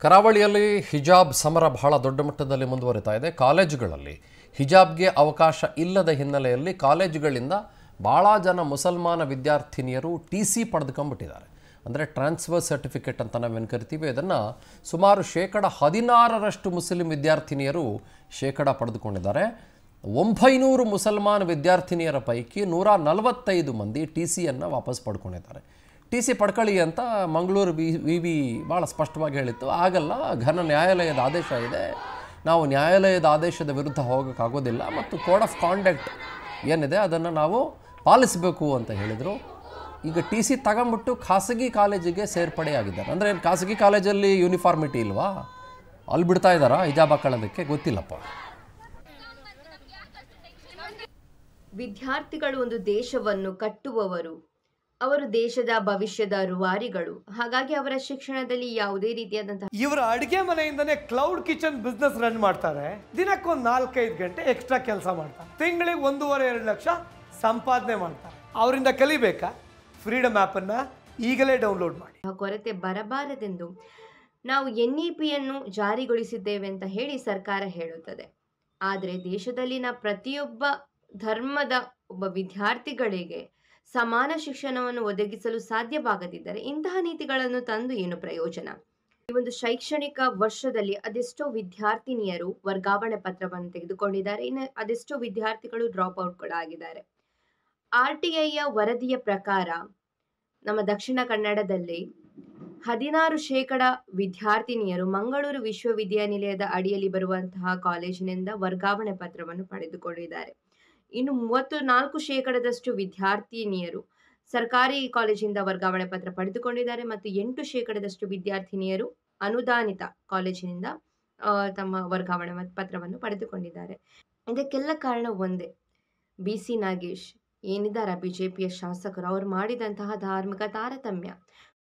ಕರಾವಳಿಯಲ್ಲಿ ಹಿಜಾಬ್ ಸಮರ ಬಹಳ ದೊಡ್ಡ ಮಟ್ಟದಲ್ಲಿ ಮುಂದುವರಿತಾ ಇದೆ ಕಾಲೇಜುಗಳಲ್ಲಿ ಹಿಜಾಬ್ಗೆ ಅವಕಾಶ ಇಲ್ಲದ ಹಿನ್ನೆಲೆಯಲ್ಲಿ ಕಾಲೇಜುಗಳಿಂದ ಭಾಳ ಜನ ಮುಸಲ್ಮಾನ ವಿದ್ಯಾರ್ಥಿನಿಯರು ಟಿ ಸಿ ಪಡೆದುಕೊಂಡ್ಬಿಟ್ಟಿದ್ದಾರೆ ಅಂದರೆ ಟ್ರಾನ್ಸ್ಫರ್ ಸರ್ಟಿಫಿಕೇಟ್ ಅಂತ ನಾವೇನು ಕರಿತೀವಿ ಅದನ್ನು ಸುಮಾರು ಶೇಕಡ ಹದಿನಾರರಷ್ಟು ಮುಸ್ಲಿಂ ವಿದ್ಯಾರ್ಥಿನಿಯರು ಶೇಕಡ ಪಡೆದುಕೊಂಡಿದ್ದಾರೆ ಒಂಬೈನೂರು ಮುಸಲ್ಮಾನ್ ವಿದ್ಯಾರ್ಥಿನಿಯರ ಪೈಕಿ ನೂರ ನಲವತ್ತೈದು ಮಂದಿ ಟಿ ಸಿಯನ್ನು ವಾಪಸ್ ಪಡ್ಕೊಂಡಿದ್ದಾರೆ ಟಿ ಸಿ ಪಡ್ಕೊಳ್ಳಿ ಅಂತ ಮಂಗಳೂರು ವಿ ವಿ ವಿ ಭಾಳ ಸ್ಪಷ್ಟವಾಗಿ ಹೇಳಿತ್ತು ಆಗಲ್ಲ ಘನ ನ್ಯಾಯಾಲಯದ ಆದೇಶ ಇದೆ ನಾವು ನ್ಯಾಯಾಲಯದ ಆದೇಶದ ವಿರುದ್ಧ ಹೋಗೋಕ್ಕಾಗೋದಿಲ್ಲ ಮತ್ತು ಕೋಡ್ ಆಫ್ ಕಾಂಡಕ್ಟ್ ಏನಿದೆ ಅದನ್ನು ನಾವು ಪಾಲಿಸಬೇಕು ಅಂತ ಹೇಳಿದರು ಈಗ ಟಿ ಸಿ ತಗೊಂಬಿಟ್ಟು ಖಾಸಗಿ ಕಾಲೇಜಿಗೆ ಸೇರ್ಪಡೆಯಾಗಿದ್ದಾರೆ ಅಂದರೆ ಏನು ಖಾಸಗಿ ಕಾಲೇಜಲ್ಲಿ ಯೂನಿಫಾರ್ಮಿಟಿ ಇಲ್ವಾ ಅಲ್ಲಿ ಬಿಡ್ತಾ ಇದ್ದಾರಾ ಹಿಜಾಬ್ ಹಾಕೊಳ್ಳೋದಕ್ಕೆ ಗೊತ್ತಿಲ್ಲಪ್ಪ ವಿದ್ಯಾರ್ಥಿಗಳು ಒಂದು ದೇಶವನ್ನು ಕಟ್ಟುವವರು ಅವರು ದೇಶದ ಭವಿಷ್ಯದ ರೂವಾರಿಗಳು ಹಾಗಾಗಿ ಅವರ ಶಿಕ್ಷಣದಲ್ಲಿ ಯಾವುದೇ ರೀತಿಯಾದಂತಹ ಇವರ ಅಡುಗೆ ಮನೆಯಿಂದನೇ ಕ್ಲೌಡ್ ಕಿಚನ್ ಬಿಸ್ನೆಸ್ ರನ್ ಮಾಡ್ತಾರೆ ದಿನಕ್ಕೊಂದು ನಾಲ್ಕೈದು ಗಂಟೆ ಎಕ್ಸ್ಟ್ರಾ ಕೆಲಸ ಮಾಡ್ತಾರೆ ತಿಂಗಳಿಗೆ ಒಂದೂವರೆ ಎರಡು ಲಕ್ಷ ಸಂಪಾದನೆ ಮಾಡ್ತಾರೆ ಅವರಿಂದ ಕಲಿಬೇಕಾ ಫ್ರೀಡಮ್ ಆ್ಯಪನ್ನು ಈಗಲೇ ಡೌನ್ಲೋಡ್ ಮಾಡಿ ಕೊರತೆ ಬರಬಾರದೆಂದು ನಾವು ಎನ್ ಇ ಪಿಯನ್ನು ಜಾರಿಗೊಳಿಸಿದ್ದೇವೆ ಅಂತ ಹೇಳಿ ಸರ್ಕಾರ ಹೇಳುತ್ತದೆ ಆದರೆ ದೇಶದಲ್ಲಿನ ಪ್ರತಿಯೊಬ್ಬ ಧರ್ಮದ ಒಬ್ಬ ವಿದ್ಯಾರ್ಥಿಗಳಿಗೆ ಸಮಾನ ಶಿಕ್ಷಣವನ್ನು ಒದಗಿಸಲು ಸಾಧ್ಯವಾಗದಿದ್ದರೆ ಇಂತಹ ನೀತಿಗಳನ್ನು ತಂದು ಏನು ಪ್ರಯೋಜನ ಈ ಒಂದು ಶೈಕ್ಷಣಿಕ ವರ್ಷದಲ್ಲಿ ಅದೆಷ್ಟೋ ವಿದ್ಯಾರ್ಥಿನಿಯರು ವರ್ಗಾವಣೆ ಪತ್ರವನ್ನು ತೆಗೆದುಕೊಂಡಿದ್ದಾರೆ ಇನ್ನು ಅದೆಷ್ಟೋ ವಿದ್ಯಾರ್ಥಿಗಳು ಡ್ರಾಪ್ ಔಟ್ಗಳಾಗಿದ್ದಾರೆ ಆರ್ ಟಿ ಐಯ ವರದಿಯ ಪ್ರಕಾರ ನಮ್ಮ ದಕ್ಷಿಣ ಕನ್ನಡದಲ್ಲಿ ಹದಿನಾರು ಶೇಕಡ ವಿದ್ಯಾರ್ಥಿನಿಯರು ಮಂಗಳೂರು ವಿಶ್ವವಿದ್ಯಾನಿಲಯದ ಅಡಿಯಲ್ಲಿ ಬರುವಂತಹ ಕಾಲೇಜಿನಿಂದ ವರ್ಗಾವಣೆ ಪತ್ರವನ್ನು ಪಡೆದುಕೊಂಡಿದ್ದಾರೆ ಇನ್ನು ಮೂವತ್ತು ನಾಲ್ಕು ಶೇಕಡದಷ್ಟು ವಿದ್ಯಾರ್ಥಿನಿಯರು ಸರ್ಕಾರಿ ಕಾಲೇಜಿಂದ ವರ್ಗಾವಣೆ ಪತ್ರ ಪಡೆದುಕೊಂಡಿದ್ದಾರೆ ಮತ್ತು ಎಂಟು ಶೇಕಡದಷ್ಟು ವಿದ್ಯಾರ್ಥಿನಿಯರು ಅನುದಾನಿತ ಕಾಲೇಜಿನಿಂದ ಆ, ತಮ್ಮ ವರ್ಗಾವಣೆ ಮತ್- ಪತ್ರವನ್ನು ಪಡೆದುಕೊಂಡಿದ್ದಾರೆ ಇದಕ್ಕೆಲ್ಲ ಕಾರಣ ಒಂದೇ ಬಿ ಸಿ ನಾಗೇಶ್ ಏನಿದ್ದಾರೆ ಬಿಜೆಪಿಯ ಶಾಸಕರು ಅವರು ಮಾಡಿದಂತಹ ಧಾರ್ಮಿಕ ತಾರತಮ್ಯ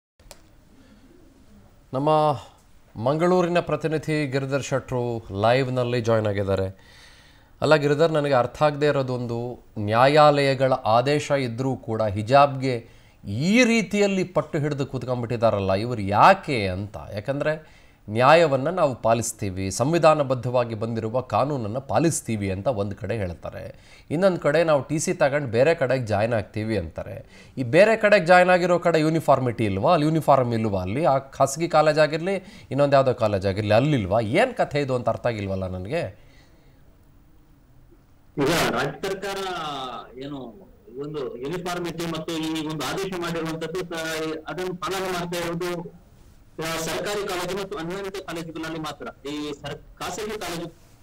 ನಮ್ಮ ಮಂಗಳೂರಿನ ಪ್ರತಿನಿಧಿ ಗಿರಿಧರ್ ಶೆಟ್ರು ಲೈವ್ನಲ್ಲಿ ಜಾಯ್ನ್ ಆಗಿದ್ದಾರೆ ಅಲ್ಲ ಗಿರಿಧರ್ ನನಗೆ ಅರ್ಥ ಆಗದೆ ಇರೋದೊಂದು ನ್ಯಾಯಾಲಯಗಳ ಆದೇಶ ಇದ್ದರೂ ಕೂಡ ಹಿಜಾಬ್ಗೆ ಈ ರೀತಿಯಲ್ಲಿ ಪಟ್ಟು ಹಿಡಿದು ಕೂತ್ಕೊಂಡ್ಬಿಟ್ಟಿದ್ದಾರಲ್ಲ ಇವರು ಯಾಕೆ ಅಂತ ಯಾಕಂದರೆ ನ್ಯಾಯವನ್ನು ನಾವು ಪಾಲಿಸ್ತೀವಿ ಸಂವಿಧಾನಬದ್ಧವಾಗಿ ಬಂದಿರುವ ಕಾನೂನನ್ನು ಪಾಲಿಸ್ತೀವಿ ಅಂತ ಒಂದು ಕಡೆ ಹೇಳ್ತಾರೆ ಇನ್ನೊಂದು ಕಡೆ ನಾವು ಟಿ ಸಿ ತಗೊಂಡು ಬೇರೆ ಕಡೆಗೆ ಜಾಯ್ನ್ ಆಗ್ತೀವಿ ಅಂತಾರೆ ಈ ಬೇರೆ ಕಡೆಗೆ ಜಾಯ್ನ್ ಆಗಿರೋ ಕಡೆ ಯೂನಿಫಾರ್ಮಿಟಿ ಇಲ್ವಾ ಅಲ್ಲಿ ಯೂನಿಫಾರ್ಮ್ ಇಲ್ವಾ ಅಲ್ಲಿ ಆ ಖಾಸಗಿ ಕಾಲೇಜ್ ಆಗಿರಲಿ ಇನ್ನೊಂದು ಯಾವುದೋ ಕಾಲೇಜ್ ಆಗಿರಲಿ ಅಲ್ಲಿಲ್ವಾ ಏನು ಕಥೆ ಇದು ಅಂತ ಅರ್ಥ ಆಗಿಲ್ವಲ್ಲ ನನಗೆ ಈಗ ರಾಜ್ಯ ಸರ್ಕಾರ ಏನು ಒಂದು ಯೂನಿಫಾರ್ಮಿಟಿ ಮತ್ತು ಈ ಒಂದು ಆದೇಶ ಮಾಡಿರುವಂತದ್ದು ಸ- ಅದನ್ನು ಪಾಲನೆ ಮಾಡ್ತಾ ಇರುವುದು ಆ, ಸರ್ಕಾರಿ ಕಾಲೇಜು ಮತ್ತು ಅನುದಾನಿತ ಕಾಲೇಜುಗಳಲ್ಲಿ ಮಾತ್ರ ಈ ಸರ್ ಖಾಸಗಿ ಕಾಲೇಜು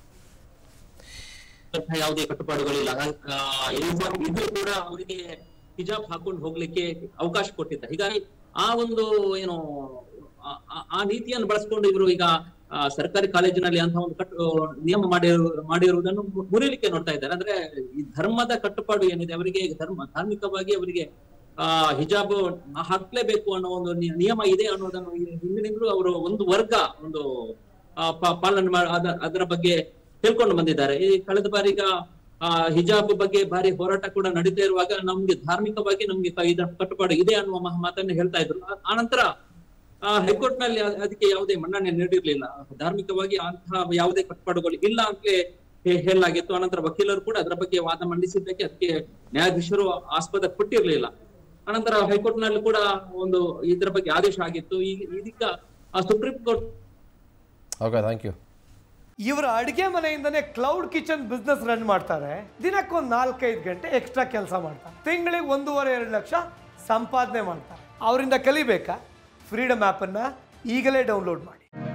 ಯಾವುದೇ ಕಟ್ಟುಪಾಡುಗಳಿಲ್ಲ ಯೂನಿಫಾರ್ಮ್ ಇದ್ರೂ ಕೂಡ ಅವರಿಗೆ ಹಿಜಾಬ್ ಹಾಕೊಂಡು ಹೋಗ್ಲಿಕ್ಕೆ ಅವಕಾಶ ಕೊಟ್ಟಿದ್ದ ಹೀಗಾಗಿ ಆ ಒಂದು ಏನು ಆ- ಆ- ಆ ನೀತಿಯನ್ನು ಬಳಸ್ಕೊಂಡು ಇವರು ಈಗ ಆ, ಸರ್ಕಾರಿ ಕಾಲೇಜಿನಲ್ಲಿ ಅಂತ ಒಂದು ಕಟ್ಟು ನಿಯಮ ಮಾಡಿರು ಮಾಡಿರುವುದನ್ನು ಮುರಿಲಿಕ್ಕೆ ನೋಡ್ತಾ ಇದ್ದಾರೆ ಅಂದ್ರೆ ಈ ಧರ್ಮದ ಕಟ್ಟುಪಾಡು ಏನಿದೆ ಅವರಿಗೆ ಧರ್ಮ ಧಾರ್ಮಿಕವಾಗಿ ಅವರಿಗೆ ಆ ಹಿಜಾಬ್ ಹಾಕ್ಲೇಬೇಕು ಅನ್ನೋ ಒಂದು ನಿ- ನಿಯಮ ಇದೆ ಅನ್ನೋದನ್ನು ಈ ಹಿಂದಿನಿಂದಲೂ ಅವರು ಒಂದು ವರ್ಗ ಒಂದು ಆ, ಪಾ- ಪಾಲನೆ ಮಾಡ ಅದ- ಅದರ ಬಗ್ಗೆ ತಿಳ್ಕೊಂಡು ಬಂದಿದ್ದಾರೆ ಈ ಕಳೆದ ಬಾರಿ ಈಗ ಆ ಹಿಜಾಬ್ ಬಗ್ಗೆ ಭಾರಿ ಹೋರಾಟ ಕೂಡ ನಡೀತಾ ಇರುವಾಗ ನಮ್ಗೆ ಧಾರ್ಮಿಕವಾಗಿ ನಮ್ಗೆ ಕ- ಇದರ ಕಟ್ಟುಪಾಡು ಇದೆ ಅನ್ನುವ ಮಹ- ಮಾತನ್ನ ಹೇಳ್ತಾ ಇದ್ರು ಆ- ಆನಂತರ ಆ ಹೈಕೋರ್ಟ್ ನಲ್ಲಿ ಅ- ಅದಕ್ಕೆ ಯಾವುದೇ ಮನ್ನಣೆ ನೀಡಿರ್ಲಿಲ್ಲ ಧಾರ್ಮಿಕವಾಗಿ ಅಂತಹ ಯಾವುದೇ ಕಟ್ಟುಪಾಡುಗಳು ಇಲ್ಲ ಅಂತಲೇ ಹೇ- ಹೇಳಲಾಗಿತ್ತು ಆನಂತರ ವಕೀಲರು ಕೂಡ ಅದರ ಬಗ್ಗೆ ವಾದ ಮಂಡಿಸಿದ್ದಕ್ಕೆ ಅದಕ್ಕೆ ನ್ಯಾಯಾಧೀಶರು ಆಸ್ಪದ ಕೊಟ್ಟಿರ್ಲಿಲ್ಲ ಅನಂತರ ಹೈಕೋರ್ಟ್ ನಲ್ಲಿ ಕೂಡ ಒಂದು ಇದರ ಬಗ್ಗೆ ಆದೇಶ ಆಗಿತ್ತು ಈಗ ಇದೀಗ ಆ supreme court okay thank you ಇವರ ಅಡುಗೆ ಮನೆಯಿಂದನೇ ಕ್ಲೌಡ್ ಕಿಚನ್ ಬಿಸ್ನೆಸ್ ರನ್ ಮಾಡ್ತಾರೆ ದಿನಕ್ಕೊಂದು ನಾಲ್ಕೈದು ಗಂಟೆ ಎಕ್ಸ್ಟ್ರಾ ಕೆಲಸ ಮಾಡ್ತಾರೆ ತಿಂಗಳಿಗೆ ಒಂದೂವರೆ ಎರಡು ಲಕ್ಷ ಸಂಪಾದನೆ ಮಾಡ್ತಾರೆ ಅವರಿಂದ ಕಲಿಬೇಕಾ ಫ್ರೀಡಮ್ ಆ್ಯಪನ್ನು ಈಗಲೇ ಡೌನ್ಲೋಡ್ ಮಾಡಿ